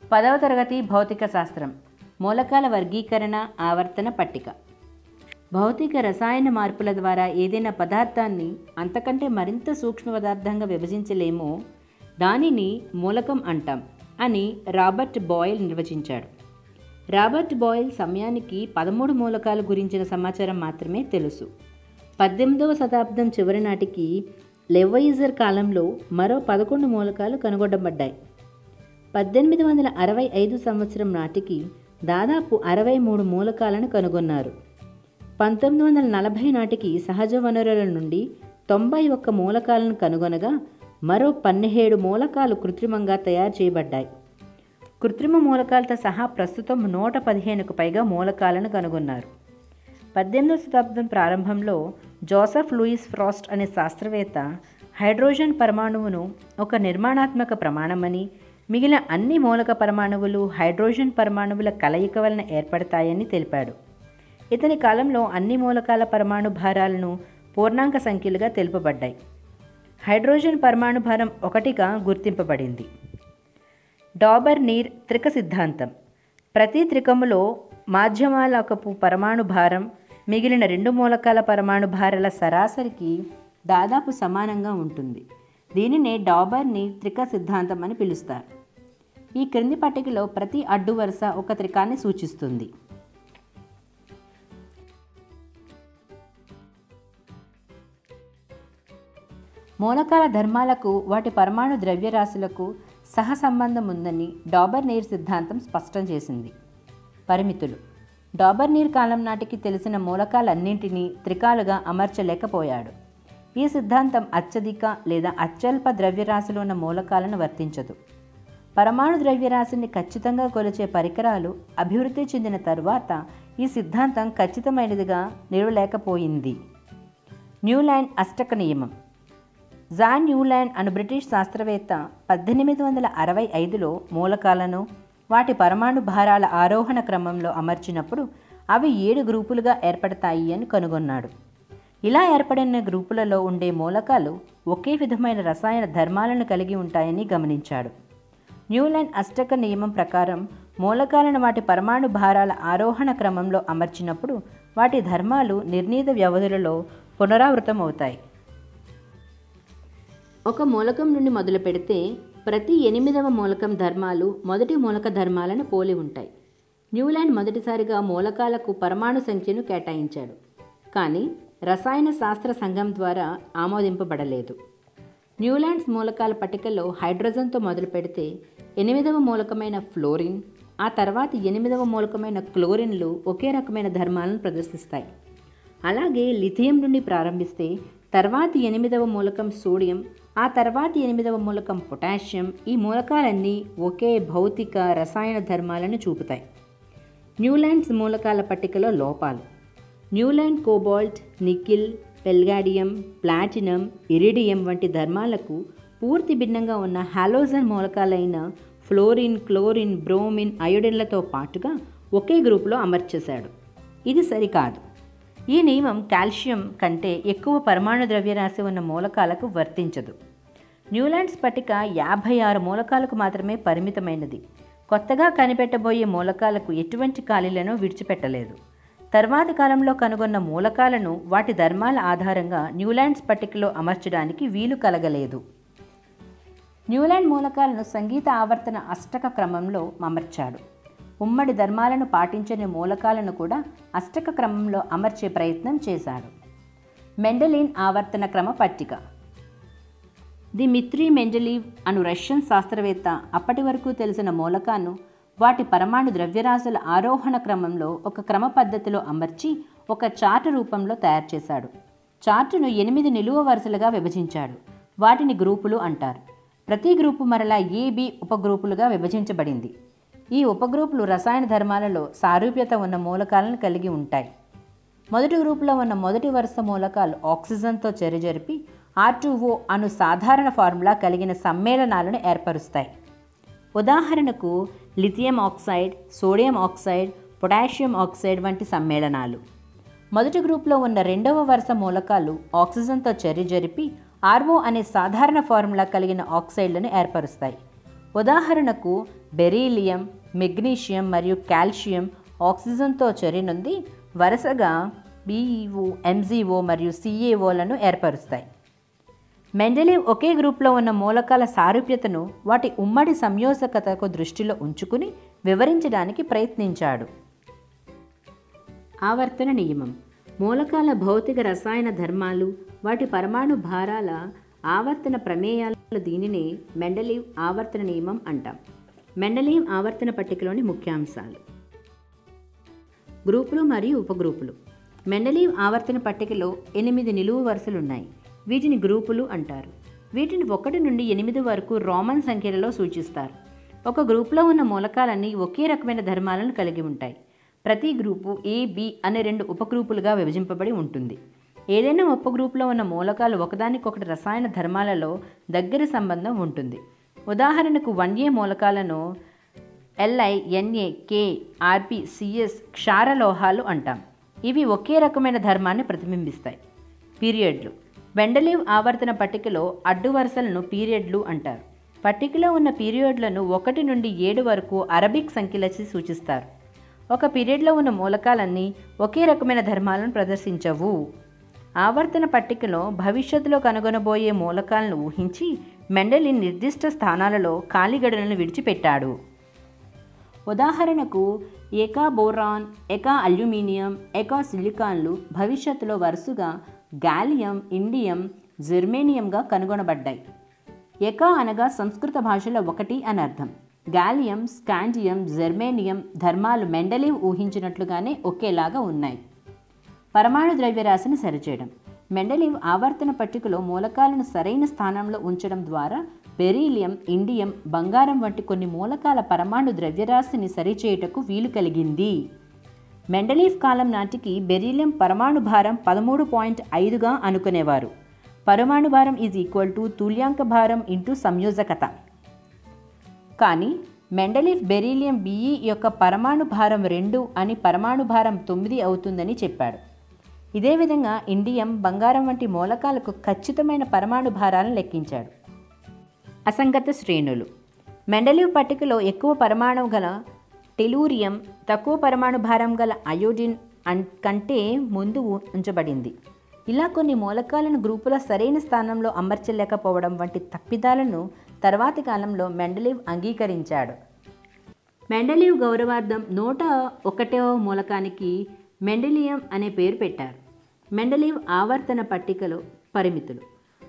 పదవ తరగతి భౌతిక శాస్త్రం మూలకాల వర్గీకరణ ఆవర్తన పట్టిక భౌతిక రసాయన మార్పుల ద్వారా ఏదైనా పదార్థాన్ని అంతకంటే మరింత సూక్ష్మ పదార్థంగా విభజించలేమో దానిని మూలకం అంటాం అని రాబర్ట్ బాయిల్ నిర్వచించాడు రాబర్ట్ బాయిల్ సమయానికి పదమూడు మూలకాల గురించిన సమాచారం మాత్రమే తెలుసు పద్దెనిమిదవ శతాబ్దం చివరి నాటికి లెవైజర్ కాలంలో మరో పదకొండు మూలకాలు కనుగొనబడ్డాయి పద్దెనిమిది వందల అరవై ఐదు సంవత్సరం నాటికి దాదాపు అరవై మూడు మూలకాలను కనుగొన్నారు పంతొమ్మిది వందల నలభై నాటికి సహజ వనరుల నుండి తొంభై ఒక్క మూలకాలను కనుగొనగా మరో పన్నెహేడు మూలకాలు కృత్రిమంగా తయారు చేయబడ్డాయి కృత్రిమ మూలకాలతో సహా ప్రస్తుతం నూట పదిహేనుకు పైగా మూలకాలను కనుగొన్నారు పద్దెనిమిదవ శతాబ్దం ప్రారంభంలో జోసెఫ్ లూయిస్ ఫ్రాస్ట్ అనే శాస్త్రవేత్త హైడ్రోజన్ పరమాణువును ఒక నిర్మాణాత్మక ప్రమాణమని మిగిలిన అన్ని మూలక పరమాణువులు హైడ్రోజన్ పరమాణువుల కలయిక వలన ఏర్పడతాయని తెలిపాడు ఇతని కాలంలో అన్ని మూలకాల పరమాణు భారాలను పూర్ణాంక సంఖ్యలుగా తెలుపబడ్డాయి హైడ్రోజన్ పరమాణు భారం ఒకటిగా గుర్తింపబడింది డాబర్ నీర్ త్రిక సిద్ధాంతం ప్రతి త్రికములో మాధ్యమాలకపు పరమాణు భారం మిగిలిన రెండు మూలకాల పరమాణు భారాల సరాసరికి దాదాపు సమానంగా ఉంటుంది దీనినే డాబర్ నీర్ త్రిక సిద్ధాంతం అని పిలుస్తారు ఈ క్రింది పట్టికలో ప్రతి అడ్డు వరుస ఒక త్రికాన్ని సూచిస్తుంది మూలకాల ధర్మాలకు వాటి పరమాణు ద్రవ్యరాశులకు సహసంబంధం ఉందని డాబర్ నీర్ సిద్ధాంతం స్పష్టం చేసింది పరిమితులు డాబర్ నీర్ కాలం నాటికి తెలిసిన మూలకాలన్నింటినీ త్రికాలుగా అమర్చలేకపోయాడు ఈ సిద్ధాంతం అత్యధిక లేదా అత్యల్ప ద్రవ్యరాశిలో ఉన్న మూలకాలను వర్తించదు పరమాణు ద్రవ్యరాశిని ఖచ్చితంగా కొలిచే పరికరాలు అభివృద్ధి చెందిన తరువాత ఈ సిద్ధాంతం ఖచ్చితమైనదిగా నిలవలేకపోయింది న్యూల్యాండ్ అష్టక నియమం జాన్ న్యూల్యాండ్ అను బ్రిటిష్ శాస్త్రవేత్త పద్దెనిమిది వందల అరవై ఐదులో మూలకాలను వాటి పరమాణు భారాల ఆరోహణ క్రమంలో అమర్చినప్పుడు అవి ఏడు గ్రూపులుగా ఏర్పడతాయి అని కనుగొన్నాడు ఇలా ఏర్పడిన గ్రూపులలో ఉండే మూలకాలు ఒకే విధమైన రసాయన ధర్మాలను కలిగి ఉంటాయని గమనించాడు న్యూల్యాండ్ అష్టక నియమం ప్రకారం మూలకాలను వాటి పరమాణు భారాల ఆరోహణ క్రమంలో అమర్చినప్పుడు వాటి ధర్మాలు నిర్ణీత వ్యవధులలో పునరావృతం అవుతాయి ఒక మూలకం నుండి మొదలు పెడితే ప్రతి ఎనిమిదవ మూలకం ధర్మాలు మొదటి మూలక ధర్మాలను పోలి ఉంటాయి న్యూల్యాండ్ మొదటిసారిగా మూలకాలకు పరమాణు సంఖ్యను కేటాయించాడు కానీ రసాయన శాస్త్ర సంఘం ద్వారా ఆమోదింపబడలేదు న్యూల్యాండ్స్ మూలకాల పట్టికలో హైడ్రోజన్తో మొదలు పెడితే ఎనిమిదవ మూలకమైన ఫ్లోరిన్ ఆ తర్వాత ఎనిమిదవ మూలకమైన క్లోరిన్లు ఒకే రకమైన ధర్మాలను ప్రదర్శిస్తాయి అలాగే లిథియం నుండి ప్రారంభిస్తే తర్వాతి ఎనిమిదవ మూలకం సోడియం ఆ తర్వాతి ఎనిమిదవ మూలకం పొటాషియం ఈ మూలకాలన్నీ ఒకే భౌతిక రసాయన ధర్మాలను చూపుతాయి న్యూల్యాండ్స్ మూలకాల పట్టికలో లోపాలు Newland cobalt nickel palladium platinum iridium వంటి ధర్మాలకు పూర్తి భిన్నంగా ఉన్న హాలోజన్ మూలకాలైన ఫ్లోరిన్ క్లోరిన్ బ్రోమిన్ అయోడిన్లతో పాటుగా ఒకే గ్రూపులో అమర్చేశాడు ఇది సరికాదు ఈ నియమం కాల్షియం కంటే ఎక్కువ పరమాణు ద్రవ్యరాశి ఉన్న మూలకాలకు వర్తించదు న్యూలాండ్స్ పట్టిక యాభై ఆరు మూలకాలకు మాత్రమే పరిమితమైనది కొత్తగా కనిపెట్టబోయే మూలకాలకు ఎటువంటి ఖాళీలను విడిచిపెట్టలేదు తర్వాతి కాలంలో కనుగొన్న మూలకాలను వాటి ధర్మాల ఆధారంగా న్యూలాండ్స్ పట్టికలో అమర్చడానికి వీలు కలగలేదు న్యూలాండ్ మూలకాలను సంగీత ఆవర్తన అష్టక క్రమంలో అమర్చాడు ఉమ్మడి ధర్మాలను పాటించని మూలకాలను కూడా అష్టక క్రమంలో అమర్చే ప్రయత్నం చేశాడు మెండలిన్ ఆవర్తన క్రమ పట్టిక ది మిత్రీ మెండలీవ్ అను రష్యన్ శాస్త్రవేత్త అప్పటి వరకు తెలిసిన మూలకాన్ని వాటి పరమాణు ద్రవ్యరాశుల ఆరోహణ క్రమంలో ఒక క్రమ పద్ధతిలో అమర్చి ఒక చార్టు రూపంలో తయారు చేశాడు చార్టును ఎనిమిది నిలువ వరుసలుగా విభజించాడు వాటిని గ్రూపులు అంటారు ప్రతి గ్రూపు మరలా ఏబి ఉపగ్రూపులుగా విభజించబడింది ఈ ఉపగ్రూపులు రసాయన ధర్మాలలో సారూప్యత ఉన్న మూలకాలను కలిగి ఉంటాయి మొదటి గ్రూపులో ఉన్న మొదటి వరుస మూలకాలు ఆక్సిజన్తో చెరజరిపి ఆర్టూఓ అను సాధారణ ఫార్ములా కలిగిన సమ్మేళనాలను ఏర్పరుస్తాయి ఉదాహరణకు lithium oxide sodium oxide potassium oxide వంటి సమ్మేళనాలు మొదటి గ్రూప్లో ఉన్న రెండవ వరుస మూలకాలు ఆక్సిజన్తో చర్య జరిపి ఆర్ఓ అనే సాధారణ ఫార్ములా కలిగిన ఆక్సైడ్లను ఏర్పరుస్తాయి ఉదాహరణకు బెరీలియం మెగ్నీషియం మరియు కాల్షియం ఆక్సిజన్తో చర్యనుంది వరుసగా బీఈఓ ఎంజీఓ మరియు సిఏఓలను ఏర్పరుస్తాయి మెండలీవ్ ఒకే గ్రూప్లో ఉన్న మూలకాల సారూప్యతను వాటి ఉమ్మడి సంయోజకతకు దృష్టిలో ఉంచుకుని వివరించడానికి ప్రయత్నించాడు ఆవర్తన నియమం మూలకాల భౌతిక రసాయన ధర్మాలు వాటి పరమాణు భారాల ఆవర్తన ప్రమేయాలు దీనినే మెండలీవ్ ఆవర్తన నియమం అంటాం మెండలీవ్ ఆవర్తన పట్టికలోని ముఖ్యాంశాలు గ్రూపులు మరియు ఉపగ్రూపులు మెండలీవ్ ఆవర్తన పట్టికలో ఎనిమిది నిలువు వరుసలున్నాయి వీటిని గ్రూపులు అంటారు వీటిని ఒకటి నుండి ఎనిమిది వరకు రోమన్ సంఖ్యలలో సూచిస్తారు ఒక గ్రూపులో ఉన్న మూలకాలన్నీ ఒకే రకమైన ధర్మాలను కలిగి ఉంటాయి ప్రతి గ్రూపు ఏ బి అనే రెండు ఉపగ్రూపులుగా విభజింపబడి ఉంటుంది ఏదైనా ఉపగ్రూపులో ఉన్న మూలకాలు ఒకదానికొకటి రసాయన ధర్మాలలో దగ్గర సంబంధం ఉంటుంది ఉదాహరణకు వన్ ఏ మూలకాలను ఎల్ఐ ఎన్ఏ కే ఆర్పి సిఎస్ క్షారలోహాలు అంటాం ఇవి ఒకే రకమైన ధర్మాన్ని ప్రతిబింబిస్తాయి పీరియడ్లు బెండలీవ్ ఆవర్తన పట్టికలో అడ్డు వరుసలను పీరియడ్లు అంటారు పట్టికలో ఉన్న పీరియడ్లను ఒకటి నుండి ఏడు వరకు అరబిక్ సంఖ్యలచి సూచిస్తారు ఒక పీరియడ్లో ఉన్న మూలకాలన్నీ ఒకే రకమైన ధర్మాలను ప్రదర్శించవు ఆవర్తన పట్టికలో భవిష్యత్తులో కనుగొనబోయే మూలకాలను ఊహించి మెండలిన్ నిర్దిష్ట స్థానాలలో ఖాళీగడులను విడిచిపెట్టాడు ఉదాహరణకు ఏకా బోరాన్ ఎకా అల్యూమినియం ఎకా సిలికాన్లు భవిష్యత్తులో వరుసగా గాలియం ఇండియం జెర్మేనియంగా కనుగొనబడ్డాయి ఎకా అనగా సంస్కృత భాషలో ఒకటి అని అర్థం గాలియం స్కాండియం జెర్మేనియం ధర్మాలు మెండలీవ్ ఊహించినట్లుగానే ఒకేలాగా ఉన్నాయి పరమాణు ద్రవ్యరాశిని సరిచేయడం మెండలీవ్ ఆవర్తన పట్టికలో మూలకాలను సరైన స్థానంలో ఉంచడం ద్వారా బెరీలియం ఇండియం బంగారం వంటి కొన్ని మూలకాల పరమాణు ద్రవ్యరాశిని సరిచేయుటకు వీలు కలిగింది మెండలీవ్ కాలం నాటికి బెరీలియం పరమాణు భారం పదమూడు పాయింట్ ఐదుగా అనుకునేవారు పరమాణు భారం ఈజ్ ఈక్వల్ టు తుల్యాంక భారం ఇంటూ సంయోజకత కానీ మెండలీఫ్ బెరీలియం బిఈ యొక్క పరమాణు భారం రెండు అని పరమాణు భారం తొమ్మిది అవుతుందని చెప్పాడు ఇదే విధంగా ఇండియం బంగారం వంటి మూలకాలకు ఖచ్చితమైన పరమాణు భారాలను లెక్కించాడు అసంగత శ్రేణులు మెండలీవ్ పట్టికలో ఎక్కువ పరమాణు గల టెలూరియం తక్కువ పరమాణు భారం గల అయోడిన్ అన్ కంటే ముందు ఉంచబడింది ఇలా కొన్ని మూలకాలను గ్రూపుల సరైన స్థానంలో అమర్చలేకపోవడం వంటి తప్పిదాలను తర్వాతి కాలంలో మెండలీవ్ అంగీకరించాడు మెండలీవ్ గౌరవార్థం నూట ఒకటవ మూలకానికి మెండలియం అనే పేరు పెట్టారు మెండలీవ్ ఆవర్తన పట్టికలో పరిమితులు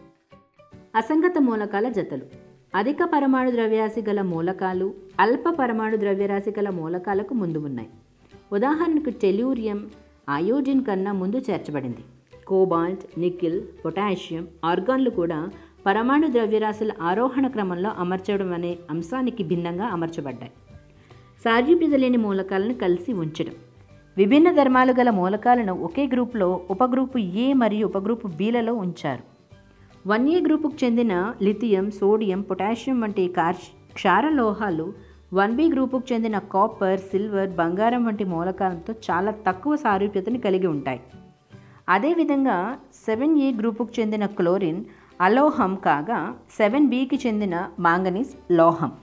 అసంగత మూలకాల జతలు అధిక పరమాణు ద్రవ్యరాశి గల మూలకాలు అల్ప పరమాణు ద్రవ్యరాశి గల మూలకాలకు ముందు ఉన్నాయి ఉదాహరణకు టెల్యూరియం అయోడిన్ కన్నా ముందు చేర్చబడింది కోబాల్ట్ నికిల్ పొటాషియం ఆర్గాన్లు కూడా పరమాణు ద్రవ్యరాశుల ఆరోహణ క్రమంలో అమర్చడం అనే అంశానికి భిన్నంగా అమర్చబడ్డాయి సారూప్యత లేని మూలకాలను కలిసి ఉంచడం విభిన్న ధర్మాలు గల మూలకాలను ఒకే గ్రూపులో ఉపగ్రూపు ఏ మరియు ఉపగ్రూపు బిలలో ఉంచారు వన్ ఏ గ్రూపుకు చెందిన లిథియం సోడియం పొటాషియం వంటి కార్ క్షారలోహాలు వన్ బి గ్రూపుకు చెందిన కాపర్ సిల్వర్ బంగారం వంటి మూలకాలతో చాలా తక్కువ సారూప్యతను కలిగి ఉంటాయి అదేవిధంగా సెవెన్ ఏ గ్రూపుకు చెందిన క్లోరిన్ అలోహం కాగా సెవెన్ బికి చెందిన మాంగనీస్ లోహం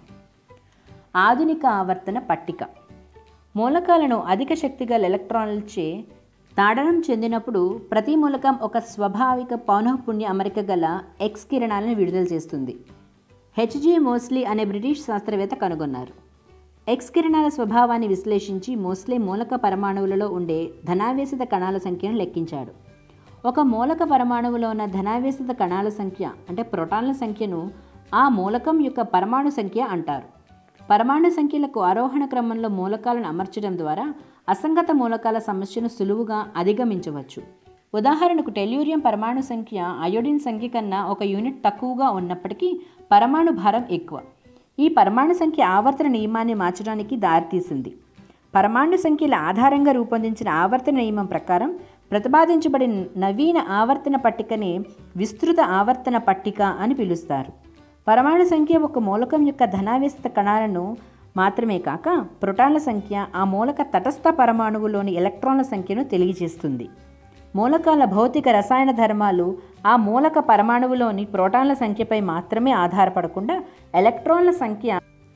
ఆధునిక ఆవర్తన పట్టిక మూలకాలను అధిక శక్తిగల ఎలక్ట్రాన్లచే తాడనం చెందినప్పుడు ప్రతి మూలకం ఒక స్వాభావిక పౌనఃపుణ్య అమరిక గల ఎక్స్ కిరణాలను విడుదల చేస్తుంది హెచ్జి మోస్లీ అనే బ్రిటిష్ శాస్త్రవేత్త కనుగొన్నారు ఎక్స్ కిరణాల స్వభావాన్ని విశ్లేషించి మోస్లీ మూలక పరమాణువులలో ఉండే ధనావేశిత కణాల సంఖ్యను లెక్కించాడు ఒక మూలక పరమాణువులో ఉన్న ధనావేశిత కణాల సంఖ్య అంటే ప్రోటాన్ల సంఖ్యను ఆ మూలకం యొక్క పరమాణు సంఖ్య అంటారు పరమాణు సంఖ్యలకు ఆరోహణ క్రమంలో మూలకాలను అమర్చడం ద్వారా అసంగత మూలకాల సమస్యను సులువుగా అధిగమించవచ్చు ఉదాహరణకు టెల్యూరియం పరమాణు సంఖ్య అయోడిన్ సంఖ్య కన్నా ఒక యూనిట్ తక్కువగా ఉన్నప్పటికీ పరమాణు భారం ఎక్కువ ఈ పరమాణు సంఖ్య ఆవర్తన నియమాన్ని మార్చడానికి దారితీసింది పరమాణు సంఖ్యల ఆధారంగా రూపొందించిన ఆవర్తన నియమం ప్రకారం ప్రతిపాదించబడిన నవీన ఆవర్తన పట్టికని విస్తృత ఆవర్తన పట్టిక అని పిలుస్తారు పరమాణు సంఖ్య ఒక మూలకం యొక్క ధనావేశిత కణాలను మాత్రమే కాక ప్రోటాన్ల సంఖ్య ఆ మూలక తటస్థ పరమాణువులోని ఎలక్ట్రాన్ల సంఖ్యను తెలియజేస్తుంది మూలకాల భౌతిక రసాయన ధర్మాలు ఆ మూలక పరమాణువులోని ప్రోటాన్ల సంఖ్యపై మాత్రమే ఆధారపడకుండా ఎలక్ట్రాన్ల సంఖ్య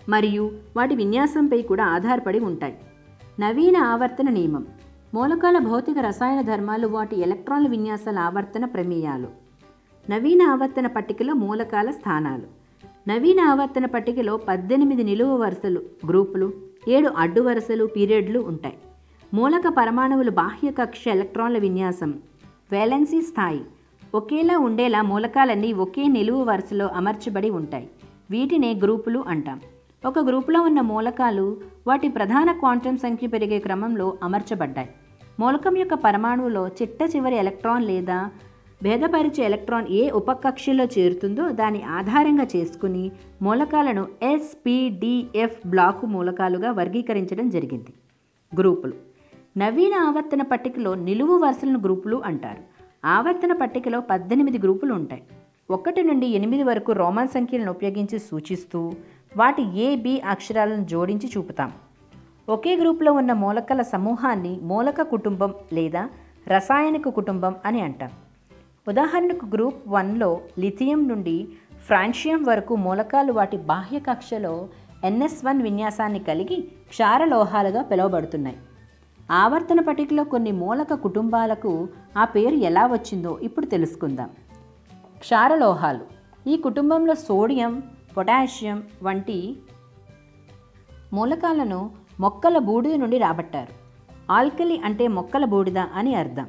మరియు వాటి విన్యాసంపై కూడా ఆధారపడి ఉంటాయి నవీన ఆవర్తన నియమం మూలకాల భౌతిక రసాయన ధర్మాలు వాటి ఎలక్ట్రాన్ల విన్యాసాల ఆవర్తన ప్రమేయాలు నవీన ఆవర్తన పట్టికలో మూలకాల స్థానాలు నవీన ఆవర్తన పట్టికలో పద్దెనిమిది నిలువు వరుసలు గ్రూపులు ఏడు అడ్డు వరుసలు పీరియడ్లు ఉంటాయి మూలక పరమాణువులు బాహ్య కక్ష ఎలక్ట్రాన్ల విన్యాసం వేలెన్సీ స్థాయి ఒకేలా ఉండేలా మూలకాలన్నీ ఒకే నిలువు వరుసలో అమర్చబడి ఉంటాయి వీటినే గ్రూపులు అంటాం ఒక గ్రూపులో ఉన్న మూలకాలు వాటి ప్రధాన క్వాంటం సంఖ్య పెరిగే క్రమంలో అమర్చబడ్డాయి మూలకం యొక్క పరమాణువులో చిట్ట చివరి ఎలక్ట్రాన్ లేదా భేదపరిచే ఎలక్ట్రాన్ ఏ ఉపకక్షలో చేరుతుందో దాని ఆధారంగా చేసుకుని మూలకాలను ఎస్పిడిఎఫ్ బ్లాకు మూలకాలుగా వర్గీకరించడం జరిగింది గ్రూపులు నవీన ఆవర్తన పట్టికలో నిలువు వరుసలను గ్రూపులు అంటారు ఆవర్తన పట్టికలో పద్దెనిమిది గ్రూపులు ఉంటాయి ఒకటి నుండి ఎనిమిది వరకు రోమన్ సంఖ్యలను ఉపయోగించి సూచిస్తూ వాటి ఏ బి అక్షరాలను జోడించి చూపుతాం ఒకే గ్రూపులో ఉన్న మూలకాల సమూహాన్ని మూలక కుటుంబం లేదా రసాయనిక కుటుంబం అని అంటాం ఉదాహరణకు గ్రూప్ వన్లో లిథియం నుండి ఫ్రాన్షియం వరకు మూలకాలు వాటి బాహ్య కక్షలో ఎన్ఎస్ వన్ విన్యాసాన్ని కలిగి క్షారలోహాలుగా పిలువబడుతున్నాయి ఆవర్తన పట్టికలో కొన్ని మూలక కుటుంబాలకు ఆ పేరు ఎలా వచ్చిందో ఇప్పుడు తెలుసుకుందాం క్షారలోహాలు ఈ కుటుంబంలో సోడియం పొటాషియం వంటి మూలకాలను మొక్కల బూడిద నుండి రాబట్టారు ఆల్కలి అంటే మొక్కల బూడిద అని అర్థం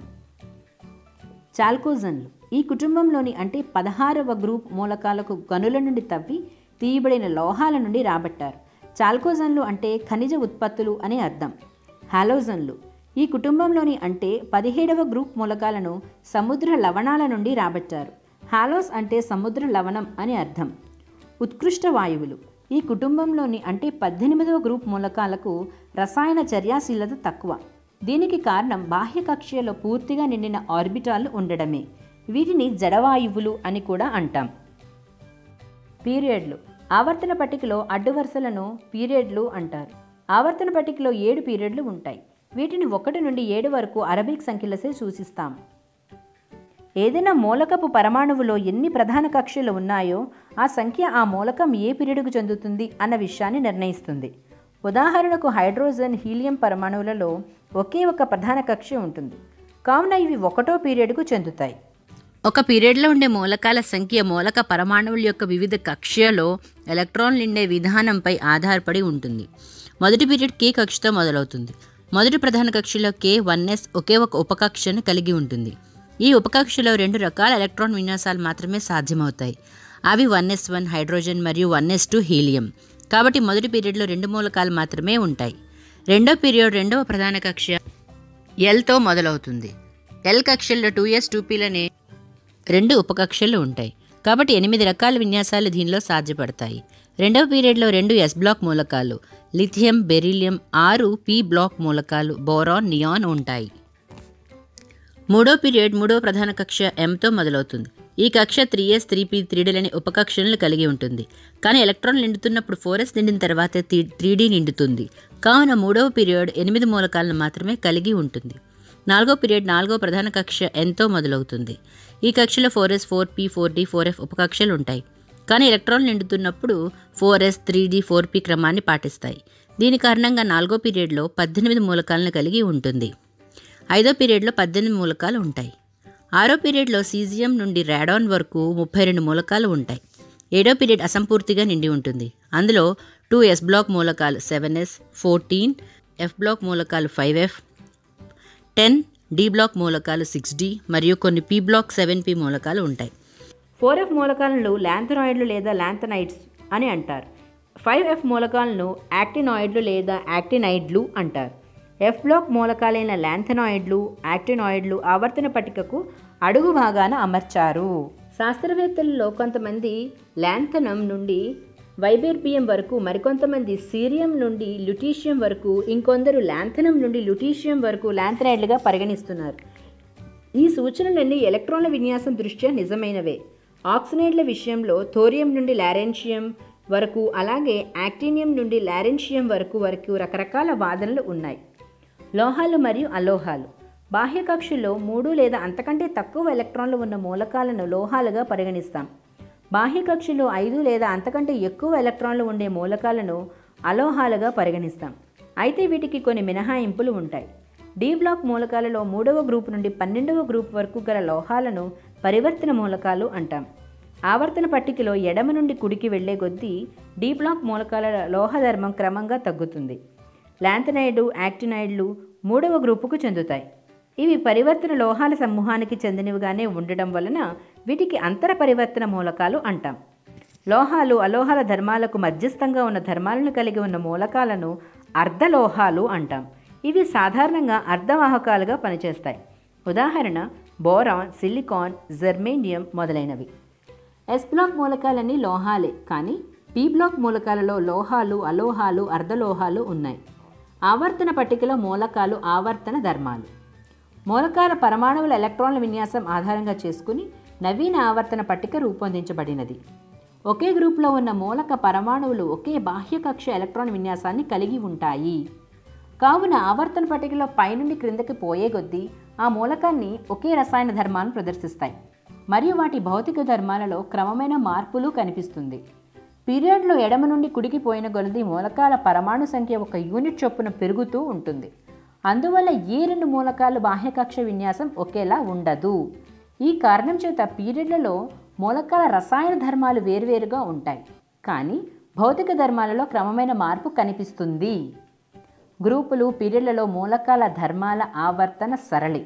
చాల్కోజన్లు ఈ కుటుంబంలోని అంటే పదహారవ గ్రూప్ మూలకాలకు గనుల నుండి తవ్వి తీయబడిన లోహాల నుండి రాబట్టారు చాల్కోజన్లు అంటే ఖనిజ ఉత్పత్తులు అని అర్థం హాలోజన్లు ఈ కుటుంబంలోని అంటే పదిహేడవ గ్రూప్ మూలకాలను సముద్ర లవణాల నుండి రాబట్టారు హాలోస్ అంటే సముద్ర లవణం అని అర్థం ఉత్కృష్ట వాయువులు ఈ కుటుంబంలోని అంటే పద్దెనిమిదవ గ్రూప్ మూలకాలకు రసాయన చర్యాశీలత తక్కువ దీనికి కారణం బాహ్య కక్షలో పూర్తిగా నిండిన ఆర్బిటాలు ఉండడమే వీటిని జడవాయువులు అని కూడా అంటాం పీరియడ్లు ఆవర్తన పట్టికలో అడ్డు వరుసలను పీరియడ్లు అంటారు ఆవర్తన పట్టికలో ఏడు పీరియడ్లు ఉంటాయి వీటిని ఒకటి నుండి ఏడు వరకు అరబిక్ సంఖ్యలసే సూచిస్తాం ఏదైనా మూలకపు పరమాణువులో ఎన్ని ప్రధాన కక్షలు ఉన్నాయో ఆ సంఖ్య ఆ మూలకం ఏ పీరియడ్కు చెందుతుంది అన్న విషయాన్ని నిర్ణయిస్తుంది ఉదాహరణకు హైడ్రోజన్ హీలియం పరమాణువులలో ఒకే ఒక ప్రధాన కక్ష ఉంటుంది కావున ఇవి ఒకటో పీరియడ్కు చెందుతాయి ఒక పీరియడ్లో ఉండే మూలకాల సంఖ్య మూలక పరమాణువుల యొక్క వివిధ కక్ష్యలో ఎలక్ట్రాన్లు నిండే విధానంపై ఆధారపడి ఉంటుంది మొదటి పీరియడ్ కే కక్షతో మొదలవుతుంది మొదటి ప్రధాన కక్షలో కే వన్ ఎస్ ఒకే ఒక ఉపకక్షను కలిగి ఉంటుంది ఈ ఉపకక్షలో రెండు రకాల ఎలక్ట్రాన్ విన్యాసాలు మాత్రమే సాధ్యమవుతాయి అవి వన్ ఎస్ వన్ హైడ్రోజన్ మరియు వన్ ఎస్ టూ హీలియం కాబట్టి మొదటి పీరియడ్లో రెండు మూలకాలు మాత్రమే ఉంటాయి రెండో పీరియడ్ రెండవ ప్రధాన కక్ష ఎల్తో మొదలవుతుంది ఎల్ కక్షల్లో టూ ఎస్ టూ పీలనే రెండు ఉపకక్షలు ఉంటాయి కాబట్టి ఎనిమిది రకాల విన్యాసాలు దీనిలో సాధ్యపడతాయి రెండవ పీరియడ్లో రెండు ఎస్ బ్లాక్ మూలకాలు లిథియం బెరీలియం ఆరు పి బ్లాక్ మూలకాలు బోరాన్ నియాన్ ఉంటాయి మూడో పీరియడ్ మూడో ప్రధాన కక్ష ఎంతో మొదలవుతుంది ఈ కక్ష త్రీ ఎస్ త్రీ పి త్రీడీలు అనే ఉపకక్షలను కలిగి ఉంటుంది కానీ ఎలక్ట్రాన్ నిండుతున్నప్పుడు ఫోర్ ఎస్ నిండిన తర్వాత త్రీ డీ నిండుతుంది కావున మూడవ పీరియడ్ ఎనిమిది మూలకాలను మాత్రమే కలిగి ఉంటుంది నాలుగో పీరియడ్ నాలుగో ప్రధాన కక్ష ఎంతో మొదలవుతుంది ఈ కక్షలో four s four p four d four f ఉపకక్షలు ఉంటాయి కానీ ఎలక్ట్రాన్లు నిండుతున్నప్పుడు four s three d four p క్రమాన్ని పాటిస్తాయి దీని కారణంగా నాలుగో పీరియడ్లో పద్దెనిమిది మూలకాలను కలిగి ఉంటుంది ఐదో పీరియడ్లో పద్దెనిమిది మూలకాలు ఉంటాయి ఆరో పీరియడ్లో సీజియం నుండి రాడాన్ వరకు ముప్పై రెండు మూలకాలు ఉంటాయి ఏడో పీరియడ్ అసంపూర్తిగా నిండి ఉంటుంది అందులో టూ ఎస్ బ్లాక్ మూలకాలు seven s fourteen f block మూలకాలు five f ten d block మూలకాలు సిక్స్ డి మరియు కొన్ని పి బ్లాక్ సెవెన్ పి మూలకాలు ఉంటాయి ఫోర్ ఎఫ్ మూలకాలను ల్యాంథనాయిడ్లు లేదా ల్యాంథనైడ్స్ అని అంటారు ఫైవ్ ఎఫ్ మూలకాలను యాక్టినాయిడ్లు లేదా యాక్టినైడ్లు అంటారు ఎఫ్ బ్లాక్ మూలకాలైన ల్యాంథనాయిడ్లు యాక్టినాయిడ్లు ఆవర్తన పట్టికకు అడుగు భాగాన అమర్చారు శాస్త్రవేత్తలలో కొంతమంది ల్యాంథనం నుండి వైబేర్పియం వరకు మరికొంతమంది సీరియం నుండి లుటీషియం వరకు ఇంకొందరు ల్యాంథనం నుండి లుటీషియం వరకు ల్యాంథనైడ్లుగా పరిగణిస్తున్నారు ఈ సూచనలన్నీ ఎలక్ట్రాన్ల విన్యాసం దృష్ట్యా నిజమైనవే ఆక్సినైడ్ల విషయంలో థోరియం నుండి లారెన్షియం వరకు అలాగే యాక్టీనియం నుండి లారెన్షియం వరకు వరకు రకరకాల వాదనలు ఉన్నాయి లోహాలు మరియు అలోహాలు బాహ్య కక్షలో మూడు లేదా అంతకంటే తక్కువ ఎలక్ట్రాన్లు ఉన్న మూలకాలను లోహాలుగా పరిగణిస్తాం బాహ్య కక్షలో ఐదు లేదా అంతకంటే ఎక్కువ ఎలక్ట్రాన్లు ఉండే మూలకాలను అలోహాలుగా పరిగణిస్తాం అయితే వీటికి కొన్ని మినహాయింపులు ఉంటాయి డి బ్లాక్ మూలకాలలో మూడవ గ్రూప్ నుండి పన్నెండవ గ్రూప్ వరకు గల లోహాలను పరివర్తన మూలకాలు అంటాం ఆవర్తన పట్టికలో ఎడమ నుండి కుడికి వెళ్లే కొద్దీ డి బ్లాక్ మూలకాల లోహధర్మం క్రమంగా తగ్గుతుంది లాంథనైడు యాక్టినైడ్లు మూడవ గ్రూపుకు చెందుతాయి ఇవి పరివర్తన లోహాల సమూహానికి చెందినవిగానే ఉండడం వలన వీటికి అంతర పరివర్తన మూలకాలు అంటాం లోహాలు అలోహాల ధర్మాలకు మధ్యస్థంగా ఉన్న ధర్మాలను కలిగి ఉన్న మూలకాలను అర్ధలోహాలు అంటాం ఇవి సాధారణంగా అర్ధవాహకాలుగా పనిచేస్తాయి ఉదాహరణ బోరాన్ సిలికాన్ జెర్మేనియం మొదలైనవి ఎస్ బ్లాక్ మూలకాలన్నీ లోహాలే కానీ పి బ్లాక్ మూలకాలలో లోహాలు అలోహాలు అర్ధలోహాలు ఉన్నాయి ఆవర్తన పట్టికలో మూలకాలు ఆవర్తన ధర్మాలు మూలకాల పరమాణువుల ఎలక్ట్రాన్ల విన్యాసం ఆధారంగా చేసుకుని నవీన ఆవర్తన పట్టిక రూపొందించబడినది ఒకే గ్రూపులో ఉన్న మూలక పరమాణువులు ఒకే బాహ్య కక్ష ఎలక్ట్రాన్ విన్యాసాన్ని కలిగి ఉంటాయి కావున ఆవర్తన పట్టికలో పైనుండి క్రిందకి పోయే కొద్దీ ఆ మూలకాన్ని ఒకే రసాయన ధర్మాలను ప్రదర్శిస్తాయి మరియు వాటి భౌతిక ధర్మాలలో క్రమమైన మార్పులు కనిపిస్తుంది పీరియడ్లో ఎడమ నుండి కుడికి పోయిన కొలది మూలకాల పరమాణు సంఖ్య ఒక యూనిట్ చొప్పున పెరుగుతూ ఉంటుంది అందువల్ల ఏ రెండు మూలకాలు బాహ్యకక్ష విన్యాసం ఒకేలా ఉండదు ఈ కారణం చేత పీరియడ్లలో మూలకాల రసాయన ధర్మాలు వేరువేరుగా ఉంటాయి కానీ భౌతిక ధర్మాలలో క్రమమైన మార్పు కనిపిస్తుంది గ్రూపులు పీరియడ్లలో మూలకాల ధర్మాల ఆవర్తన సరళి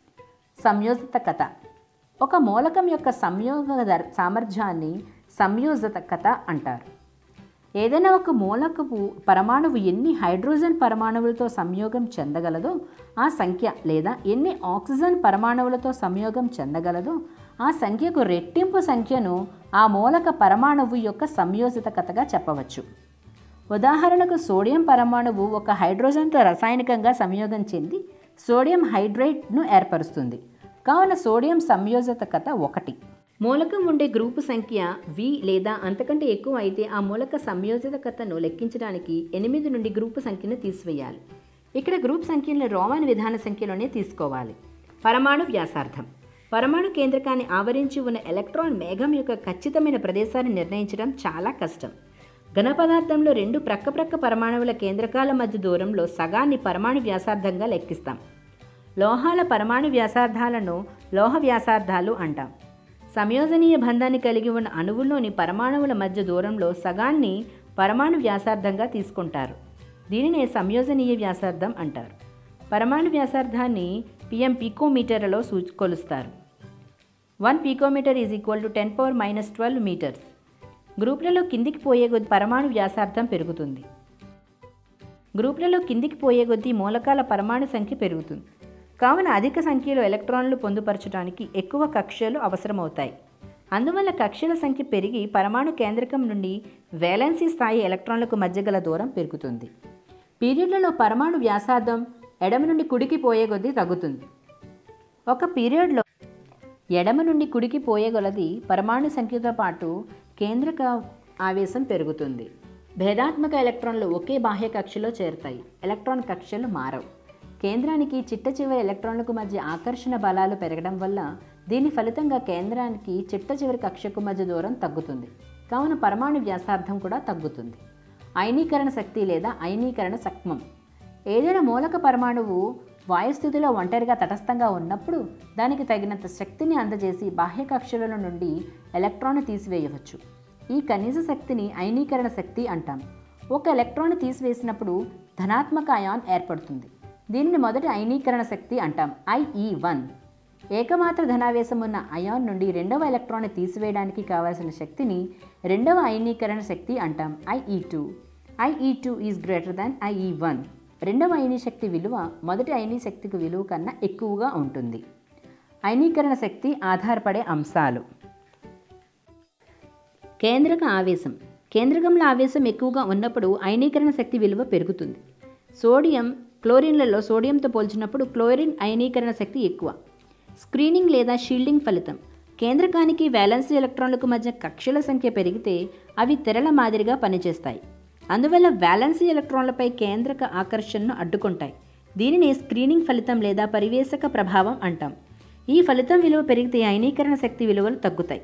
సంయోజిత కథ ఒక మూలకం యొక్క సంయోగ ధర్- సామర్థ్యాన్ని సంయోజిత కథ అంటారు ఏదైనా ఒక మూలకపు పరమాణువు ఎన్ని హైడ్రోజన్ పరమాణువులతో సంయోగం చెందగలదో ఆ సంఖ్య లేదా ఎన్ని ఆక్సిజన్ పరమాణువులతో సంయోగం చెందగలదో ఆ సంఖ్యకు రెట్టింపు సంఖ్యను ఆ మూలక పరమాణువు యొక్క సంయోజిత కథగా చెప్పవచ్చు ఉదాహరణకు సోడియం పరమాణువు ఒక హైడ్రోజన్తో రసాయనికంగా సంయోగం చెంది సోడియం హైడ్రేట్ను ఏర్పరుస్తుంది కావున సోడియం సంయోజకత ఒకటి మూలకం ఉండే గ్రూపు సంఖ్య వి లేదా అంతకంటే ఎక్కువ అయితే ఆ మూలక సంయోజకతను లెక్కించడానికి ఎనిమిది నుండి గ్రూపు సంఖ్యను తీసివేయాలి ఇక్కడ గ్రూప్ సంఖ్యలను రోమన్ విధాన సంఖ్యలోనే తీసుకోవాలి పరమాణు వ్యాసార్థం పరమాణు కేంద్రకాన్ని ఆవరించి ఉన్న ఎలక్ట్రాన్ మేఘం యొక్క ఖచ్చితమైన ప్రదేశాన్ని నిర్ణయించడం చాలా కష్టం ఘన పదార్థంలో రెండు ప్రక్కప్రక్క పరమాణువుల కేంద్రకాల మధ్య దూరంలో సగాన్ని పరమాణు వ్యాసార్థంగా లెక్కిస్తాం లోహాల పరమాణు వ్యాసార్థాలను లోహ వ్యాసార్థాలు అంటాం సంయోజనీయ బంధాన్ని కలిగి ఉన్న అణువుల్లోని పరమాణువుల మధ్య దూరంలో సగాన్ని పరమాణు వ్యాసార్థంగా తీసుకుంటారు దీనినే సంయోజనీయ వ్యాసార్థం అంటారు పరమాణు వ్యాసార్థాన్ని పిఎం పికోమీటర్లలో సూచి కొలుస్తారు one picometre is equal to ten power minus twelve metres గ్రూపులలో కిందికి పోయే కొద్ది పరమాణు వ్యాసార్థం పెరుగుతుంది గ్రూపులలో కిందికి పోయే కొద్దీ మూలకాల పరమాణు సంఖ్య పెరుగుతుంది కావున అధిక సంఖ్యలో ఎలక్ట్రాన్లు పొందుపరచడానికి ఎక్కువ కక్షలు అవసరమవుతాయి అందువల్ల కక్షల సంఖ్య పెరిగి పరమాణు కేంద్రకం నుండి వేలెన్సీ స్థాయి ఎలక్ట్రాన్లకు మధ్య గల దూరం పెరుగుతుంది పీరియడ్లలో పరమాణు వ్యాసార్థం ఎడమ నుండి కుడికి పోయే కొద్దీ తగ్గుతుంది ఒక పీరియడ్లో ఎడమ నుండి కుడికి పోయే కొలది పరమాణు సంఖ్యతో పాటు కేంద్రక ఆవేశం పెరుగుతుంది భేదాత్మక ఎలక్ట్రాన్లు ఒకే బాహ్య కక్షలో చేరుతాయి ఎలక్ట్రాన్ కక్షలు మారవు కేంద్రానికి చిట్ట చివరి ఎలక్ట్రాన్లకు మధ్య ఆకర్షణ బలాలు పెరగడం వల్ల దీని ఫలితంగా కేంద్రానికి చిట్ట చివరి కక్షకు మధ్య దూరం తగ్గుతుంది కావున పరమాణు వ్యాసార్థం కూడా తగ్గుతుంది అయనీకరణ శక్తి లేదా అయనీకరణ సక్మం ఏదైనా మూలక పరమాణువు వాయుస్థితిలో ఒంటరిగా తటస్థంగా ఉన్నప్పుడు దానికి తగినంత శక్తిని అందజేసి బాహ్య కక్షల నుండి ఎలక్ట్రాన్ తీసివేయవచ్చు ఈ కనీస శక్తిని అయనీకరణ శక్తి అంటాం ఒక ఎలక్ట్రాన్ తీసివేసినప్పుడు ధనాత్మక అయాన్ ఏర్పడుతుంది దీనిని మొదటి అయనీకరణ శక్తి అంటాం ఐఈ వన్ ఏకమాత్ర ధనావేశం ఉన్న అయాన్ నుండి రెండవ ఎలక్ట్రాన్ తీసివేయడానికి కావాల్సిన శక్తిని రెండవ అయనీకరణ శక్తి అంటాం IE two IE two is greater than IE one రెండవ అయనీ శక్తి విలువ మొదటి అయనీ శక్తికి విలువ కన్నా ఎక్కువగా ఉంటుంది అయనీకరణ శక్తి ఆధారపడే అంశాలు కేంద్రక ఆవేశం కేంద్రకంలో ఆవేశం ఎక్కువగా ఉన్నప్పుడు అయనీకరణ శక్తి విలువ పెరుగుతుంది సోడియం క్లోరిన్లలో సోడియంతో పోల్చినప్పుడు క్లోరిన్ అయనీకరణ శక్తి ఎక్కువ స్క్రీనింగ్ లేదా షీల్డింగ్ ఫలితం కేంద్రకానికి వ్యాలెన్సీ ఎలక్ట్రాన్లకు మధ్య కక్షల సంఖ్య పెరిగితే అవి తెరల మాదిరిగా పనిచేస్తాయి అందువల్ల వ్యాలెన్సీ ఎలక్ట్రాన్లపై కేంద్రక ఆకర్షణను అడ్డుకుంటాయి దీనిని స్క్రీనింగ్ ఫలితం లేదా పరివేశక ప్రభావం అంటాం ఈ ఫలితం విలువ పెరిగితే అయనీకరణ శక్తి విలువలు తగ్గుతాయి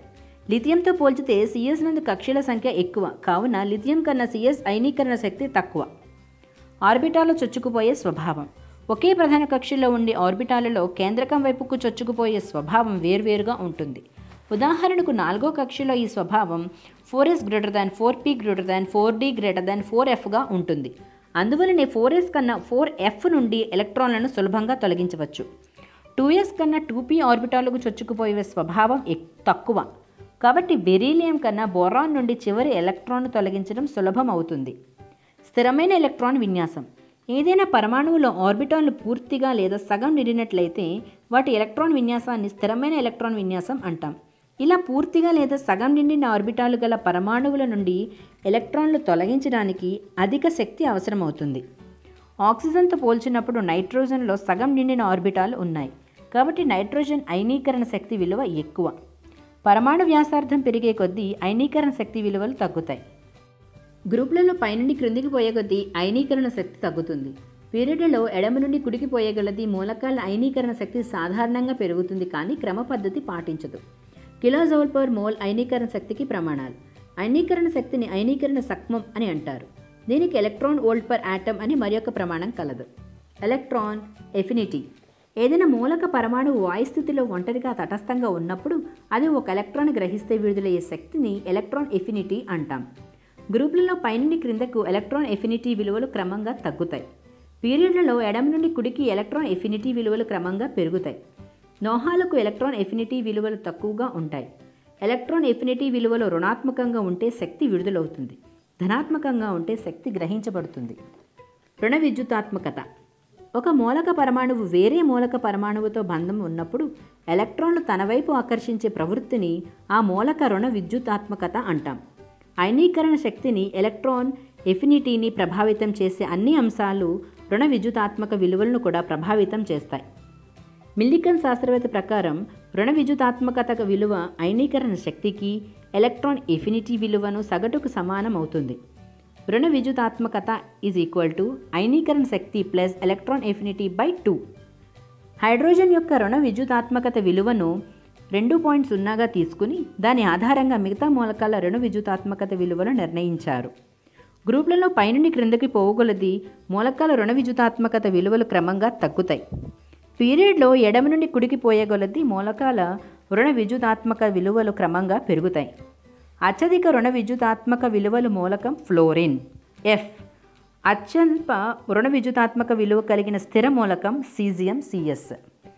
లిథియంతో పోల్చితే సిఎస్ నందు కక్షల సంఖ్య ఎక్కువ కావున లిథియం కన్నా సిఎస్ అయనీకరణ శక్తి తక్కువ ఆర్బిటాల్లో చొచ్చుకుపోయే స్వభావం ఒకే ప్రధాన కక్షలో ఉండే ఆర్బిటాలలో కేంద్రకం వైపుకు చొచ్చుకుపోయే స్వభావం వేర్వేరుగా ఉంటుంది ఉదాహరణకు నాలుగో కక్షలో ఈ స్వభావం four s greater than four p greater than four d greater than four ఎఫ్గా ఉంటుంది అందువలనే ఫోర్ ఎస్ కన్నా ఫోర్ ఎఫ్ నుండి ఎలక్ట్రాన్లను సులభంగా తొలగించవచ్చు టూ ఎస్ కన్నా టూ పీ ఆర్బిటాలకు చొచ్చుకుపోయే స్వభావం ఎక్- తక్కువ కాబట్టి బెరీలియం కన్నా బోరాన్ నుండి చివరి ఎలక్ట్రాన్ను తొలగించడం సులభం అవుతుంది స్థిరమైన ఎలక్ట్రాన్ విన్యాసం ఏదైనా పరమాణువులో ఆర్బిటాన్లు పూర్తిగా లేదా సగం నిండినట్లయితే వాటి ఎలక్ట్రాన్ విన్యాసాన్ని స్థిరమైన ఎలక్ట్రాన్ విన్యాసం అంటాం ఇలా పూర్తిగా లేదా సగం నిండిన ఆర్బిటాలు గల పరమాణువుల నుండి ఎలక్ట్రాన్లు తొలగించడానికి అధిక శక్తి అవసరమవుతుంది ఆక్సిజన్తో పోల్చినప్పుడు నైట్రోజన్లో సగం నిండిన ఆర్బిటాలు ఉన్నాయి కాబట్టి నైట్రోజన్ అయనీకరణ శక్తి విలువ ఎక్కువ పరమాణు వ్యాసార్థం పెరిగే కొద్దీ అయనీకరణ శక్తి విలువలు తగ్గుతాయి గ్రూపులలో పైనుండి క్రిందికి పోయే కొద్దీ అయనీకరణ శక్తి తగ్గుతుంది పీరియడ్లలో ఎడమ నుండి కుడికి పోయే కొలది మూలకాల అయనీకరణ శక్తి సాధారణంగా పెరుగుతుంది కానీ క్రమ పద్ధతి పాటించదు కిలోజౌల్ పర్ మోల్ అయనీకరణ శక్తికి ప్రమాణాలు అయనీకరణ శక్తిని అయనీకరణ సక్మం అని అంటారు దీనికి ఎలక్ట్రాన్ వోల్ట్ పర్ ఆటమ్ అని మరొక ప్రమాణం కలదు ఎలక్ట్రాన్ ఎఫినిటీ ఏదైనా మూలక పరమాణువు వాయు స్థితిలో ఒంటరిగా తటస్థంగా ఉన్నప్పుడు అది ఒక ఎలక్ట్రాన్ గ్రహిస్తే విడుదలయ్యే శక్తిని ఎలక్ట్రాన్ ఎఫినిటీ అంటాం గ్రూపులలో పైనుండి క్రిందకు ఎలక్ట్రాన్ ఎఫినిటీ విలువలు క్రమంగా తగ్గుతాయి పీరియడ్లలో ఎడమ నుండి కుడికి ఎలక్ట్రాన్ ఎఫినిటీ విలువలు క్రమంగా పెరుగుతాయి లోహాలకు ఎలక్ట్రాన్ ఎఫినిటీ విలువలు తక్కువగా ఉంటాయి ఎలక్ట్రాన్ ఎఫినిటీ విలువలు రుణాత్మకంగా ఉంటే శక్తి విడుదలవుతుంది ధనాత్మకంగా ఉంటే శక్తి గ్రహించబడుతుంది రుణ విద్యుతాత్మకత ఒక మూలక పరమాణువు వేరే మూలక పరమాణువుతో బంధం ఉన్నప్పుడు ఎలక్ట్రాన్లు తన వైపు ఆకర్షించే ప్రవృత్తిని ఆ మూలక రుణ విద్యుతాత్మకత అంటాం అయనీకరణ శక్తిని ఎలక్ట్రాన్ ఎఫినిటీని ప్రభావితం చేసే అన్ని అంశాలు రుణ విద్యుతాత్మక విలువలను కూడా ప్రభావితం చేస్తాయి మిల్లికన్ శాస్త్రవేత్త ప్రకారం రుణ విద్యుతాత్మకత విలువ అయనీకరణ శక్తికి ఎలక్ట్రాన్ ఎఫినిటీ విలువను సగటుకు సమానం అవుతుంది రుణ విద్యుతాత్మకత ఈజ్ ఈక్వల్ టు అయనీకరణ శక్తి plus electron affinity by two hydrogen యొక్క రుణ విద్యుతాత్మకత విలువను రెండు పాయింట్ సున్నాగా తీసుకుని దాని ఆధారంగా మిగతా మూలకాల రుణ విద్యుతాత్మకత విలువను నిర్ణయించారు గ్రూపులలో పైనుండి క్రిందకి పోవుగలది మూలకాల రుణ విద్యుతాత్మకత విలువలు క్రమంగా తగ్గుతాయి పీరియడ్లో ఎడమ నుండి కుడికి పోయేగొలది మూలకాల రుణ విద్యుతాత్మక విలువలు క్రమంగా పెరుగుతాయి అత్యధిక రుణ విద్యుతాత్మక విలువలు మూలకం ఫ్లోరిన్ ఎఫ్ అత్యల్ప రుణ విద్యుతాత్మక విలువ కలిగిన స్థిర మూలకం సీజియం సిఎస్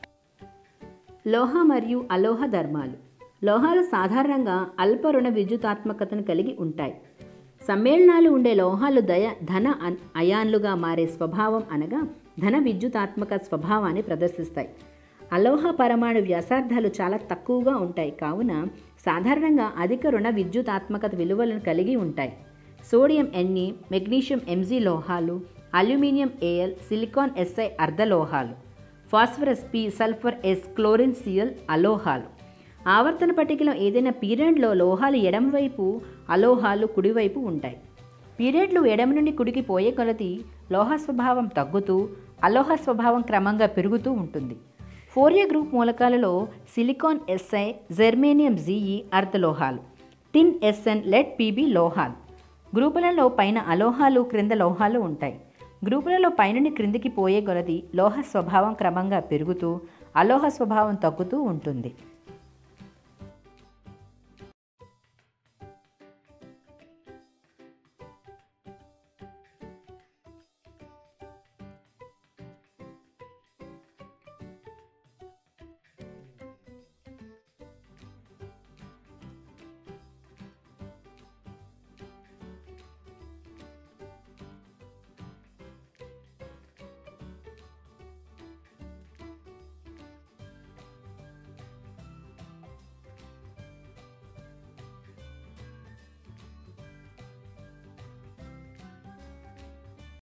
లోహ మరియు అలోహ ధర్మాలు లోహాలు సాధారణంగా అల్ప రుణ విద్యుతాత్మకతను కలిగి ఉంటాయి సమ్మేళనాలు ఉండే లోహాలు దయ ధన అన్- అయాన్లుగా మారే స్వభావం అనగా ధన విద్యుతాత్మక స్వభావాన్ని ప్రదర్శిస్తాయి అలోహ పరమాణు వ్యాసార్థాలు చాలా తక్కువగా ఉంటాయి కావున సాధారణంగా అధిక రుణ విద్యుతాత్మకత విలువలను కలిగి ఉంటాయి సోడియం ఎన్ఈ మెగ్నీషియం ఎంజీ లోహాలు అల్యూమినియం ఏఎల్ సిలికాన్ ఎస్ఐ అర్ధలోహాలు phosphorus P sulphur S chlorine CL అలోహాలు ఆవర్తన పట్టికలో ఏదైనా పీరియడ్లో లోహాలు ఎడమవైపు అలోహాలు కుడివైపు ఉంటాయి పీరియడ్లు ఎడమ నుండి కుడికి పోయే కొలది లోహ స్వభావం తగ్గుతూ అలోహ స్వభావం క్రమంగా పెరుగుతూ ఉంటుంది ఫోరియా గ్రూప్ మూలకాలలో సిలికాన్ ఎస్ఐ జెర్మేనియం జీఈ అర్ధలోహాలు టిన్ ఎస్ఎన్ లెడ్ పీబీ లోహాలు గ్రూపులలో పైన అలోహాలు క్రింద లోహాలు ఉంటాయి గ్రూపులలో పైనుండి క్రిందికి పోయే కొలది లోహ స్వభావం క్రమంగా పెరుగుతూ అలోహ స్వభావం తగ్గుతూ ఉంటుంది